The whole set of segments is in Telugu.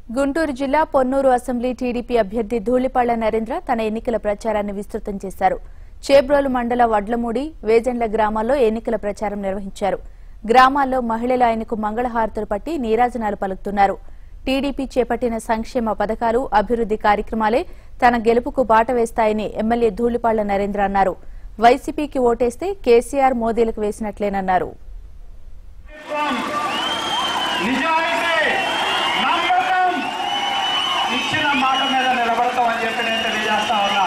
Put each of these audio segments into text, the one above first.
గుంటూరు జిల్లా పొన్నూరు అసెంబ్లీ టీడీపీ అభ్యర్థి ధూళిపాళ్ల నరేంద్ర తన ఎన్నికల ప్రచారాన్ని విస్తృతం చేశారు చేబ్రోలు మండల వడ్లమూడి వేజండ్ల గ్రామాల్లో ఎన్నికల ప్రచారం నిర్వహించారు గ్రామాల్లో మహిళలు ఆయనకు మంగళహారతులు పట్టి నీరాజనాలు పలుకుతున్నారు టీడీపీ చేపట్టిన సంక్షేమ పథకాలు అభివృద్ది కార్యక్రమాలే తన గెలుపుకు బాట వేస్తాయని ఎమ్మెల్యే ధూళిపాళ్ల నరేంద్ర అన్నారు వైసీపీకి ఓటేస్తే కేసీఆర్ మోదీలకు వేసినట్లేనన్నారు నిజాయితీ నమ్మకం ఇచ్చిన మాట మీద నిలబడతామని చెప్పి నేను తెలియజేస్తా ఉన్నా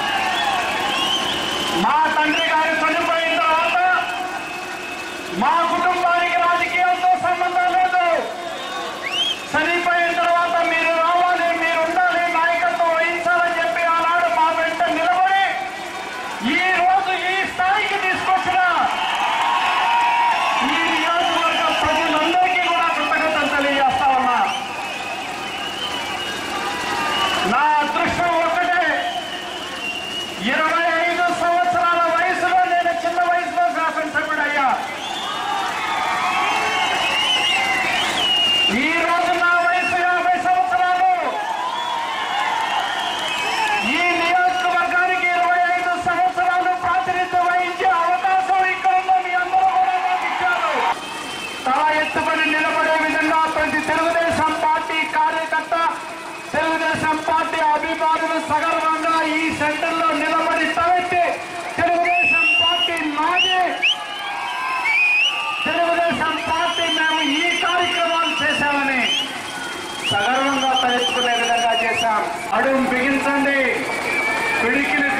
మా తండ్రి గారు చనిపోయిన తర్వాత మా కుటుంబానికి రాజకీయాలతో సంబంధం లేదు చనిపోయిన తర్వాత మీరు రావాలి మీరు ఉండాలి నాయకత్వం వహించాలని చెప్పి ఆనాడు మా వెంట నిలబడి ఈ రోజు ఈ స్థాయికి తీసుకొచ్చిన ఈ నియోజకవర్గ ప్రజలందరికీ కూడా కృతజ్ఞతలు తెలియజేస్తా ఉన్నా నా అదృష్టం ఒకటే ఇరవై ఐదు సంవత్సరాల వయసులో నేను చిన్న వయసులో శాసనసభ్యుడయ్యా ఈ రోజు నా వయసు యాభై సంవత్సరాలు ఈ నియోజకవర్గానికి ఇరవై ఐదు సంవత్సరాలు ప్రాతినిధ్యం వహించే అవకాశం ఇక్కడ ఉన్న మీ అందరూ కూడా నాకు ఇచ్చారు తల ఎత్తుకొని నిలబడే విధంగా ప్రతి తెలుగుదేశం పార్టీ కార్యకర్త తెలుగుదేశం పార్టీ అభిమానులు సగర్వంగా ఈ సెంటర్ లో నిలబడి తలెత్తి తెలుగుదేశం పార్టీ నాది తెలుగుదేశం పార్టీ మేము ఈ కార్యక్రమాలు చేశామని సగర్వంగా తలెత్తుకునే విధంగా చేశాం అడుగు బిగించండి పిడికిని